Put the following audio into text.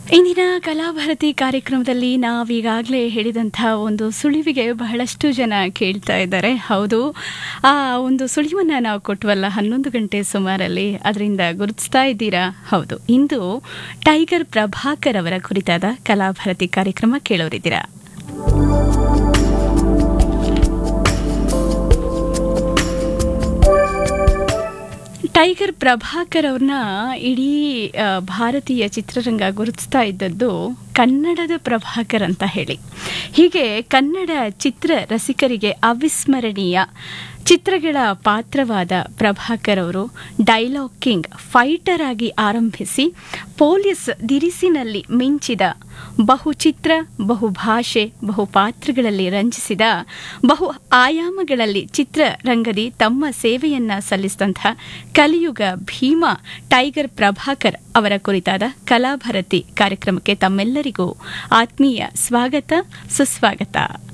ಇಂದಿನ ಕಲಾಭಾರತಿ ಕಾರ್ಯಕ್ರಮದಲ್ಲಿ ನಾವೀಗಾಗಲೇ ಹೇಳಿದಂಥ ಒಂದು ಸುಳಿವಿಗೆ ಬಹಳಷ್ಟು ಜನ ಕೇಳ್ತಾ ಇದ್ದಾರೆ ಹೌದು ಆ ಒಂದು ಸುಳಿವನ್ನು ನಾವು ಕೊಟ್ಟವಲ್ಲ ಹನ್ನೊಂದು ಗಂಟೆ ಸುಮಾರಲ್ಲಿ ಅದರಿಂದ ಗುರುತಿಸ್ತಾ ಇದ್ದೀರಾ ಹೌದು ಇಂದು ಟೈಗರ್ ಪ್ರಭಾಕರ್ ಅವರ ಕುರಿತಾದ ಕಲಾಭಾರತಿ ಕಾರ್ಯಕ್ರಮ ಕೇಳೋರಿದ್ದೀರಾ ಟೈಗರ್ ಪ್ರಭಾಕರ್ ಅವ್ರನ್ನ ಇಡೀ ಆ, ಭಾರತೀಯ ಚಿತ್ರರಂಗ ಗುರುತಿಸ್ತಾ ಇದ್ದದ್ದು ಕನ್ನಡದ ಪ್ರಭಾಕರ್ ಅಂತ ಹೇಳಿ ಹೀಗೆ ಕನ್ನಡ ಚಿತ್ರ ರಸಿಕರಿಗೆ ಅವಿಸ್ಮರಣೀಯ ಚಿತ್ರಗಳ ಪಾತ್ರವಾದ ಪ್ರಭಾಕರ್ ಅವರು ಡೈಲಾಗ್ ಕಿಂಗ್ ಫೈಟರ್ ಆಗಿ ಆರಂಭಿಸಿ ಪೊಲೀಸ್ ದಿರಿಸಿನಲ್ಲಿ ಮಿಂಚಿದ ಬಹು ಚಿತ್ರ ಬಹು ಭಾಷೆ ಬಹು ಪಾತ್ರಗಳಲ್ಲಿ ರಂಜಿಸಿದ ಬಹು ಆಯಾಮಗಳಲ್ಲಿ ಚಿತ್ರರಂಗದಿ ತಮ್ಮ ಸೇವೆಯನ್ನ ಸಲ್ಲಿಸಿದಂಥ ಕಲಿಯುಗ ಭೀಮ ಟೈಗರ್ ಪ್ರಭಾಕರ್ ಅವರ ಕುರಿತಾದ ಕಲಾಭಾರತಿ ಕಾರ್ಯಕ್ರಮಕ್ಕೆ ತಮ್ಮೆಲ್ಲರಿಗೂ ಆತ್ಮೀಯ ಸ್ವಾಗತ ಸುಸ್ವಾಗತ